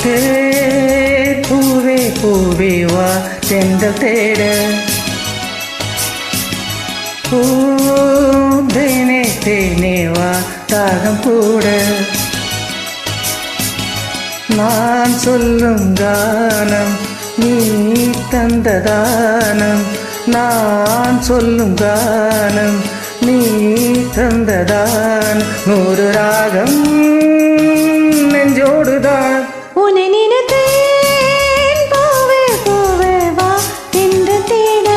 ஹே பூவே பூவே வா செந்தல் தேட பூ தேனே தேனே வா தாகம் கூட நான் சொல்லும் கானம் நீ தந்த தானம் நான் சொல்லும் கானம் நீ தந்ததான் நூறு ராகம் நெஞ்சோடுதான் உன்னை நினைத்தேன் பூவே பூவே வா என்று தேட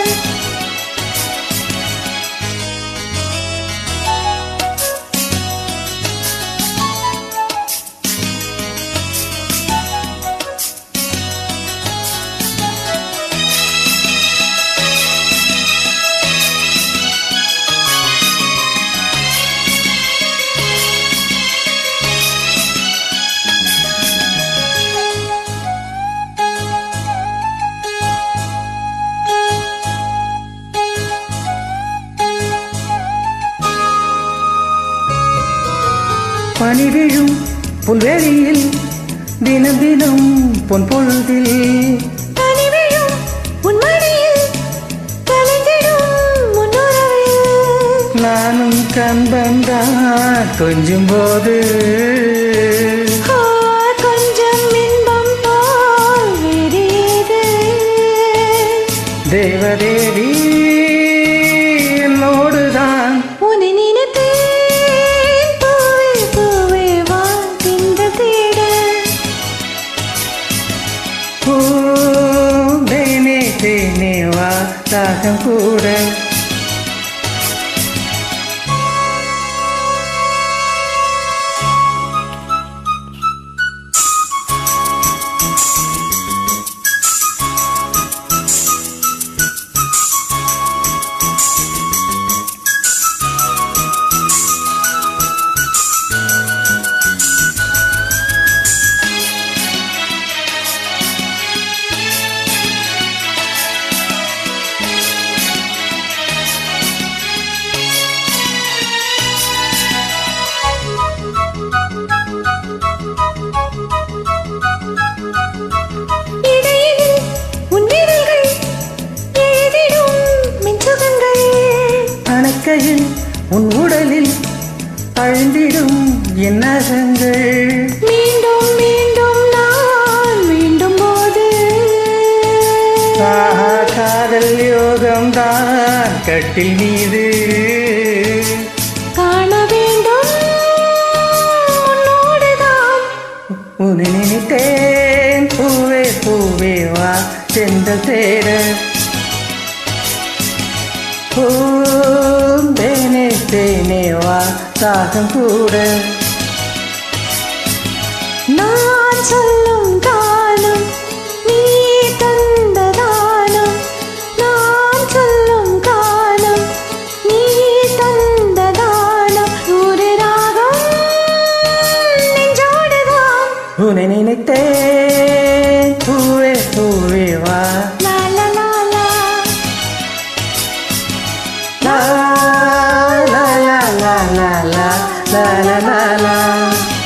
பனி விழும் புல்வெளியில் தினம் தினம் பொன் பொழுதில் பனிவிழும் உன் மடியில் கலைந்திடும் முன்னுறவில் நானும் கண்பந்தான் கொஞ்சும் போது ஆ, கொஞ்சம் இன்பம் போல் வேறு ஏது? தேவதேவி என்னோடுதான் உன்னை நினைத்தேன் பூவே பூவே வா என்று தேட பூ தேனே தேனே வா தாகம் கூட இடையினில் உன் விரல்கள் எழுதிடும் மின்சுகங்கள் அணக்கையில் உன் உடலில் அழிந்திடும் என் நகங்கள் மீண்டும் மீண்டும் நான் மீண்டும் போது ஆஹா காதல் யோகம்தான் கட்டில் மீது காண வேண்டும் உன்னோடுதான் உன்னை நினைத்தேன் பூவே பூவே வா சென்ற தேட தேனே தேனே வா தாகம் கூட நான் சொல்லும் காலம் நீ தந்த தானம் நான் சொல்லும் காலம் நீ தந்த தானம் ஒரு ராகம் நெஞ்சோடுதான் உன்னை நினைத்தேன் பூவே பூவே வா லா லா லா லா லா லா லா லா லா லா லா லா லா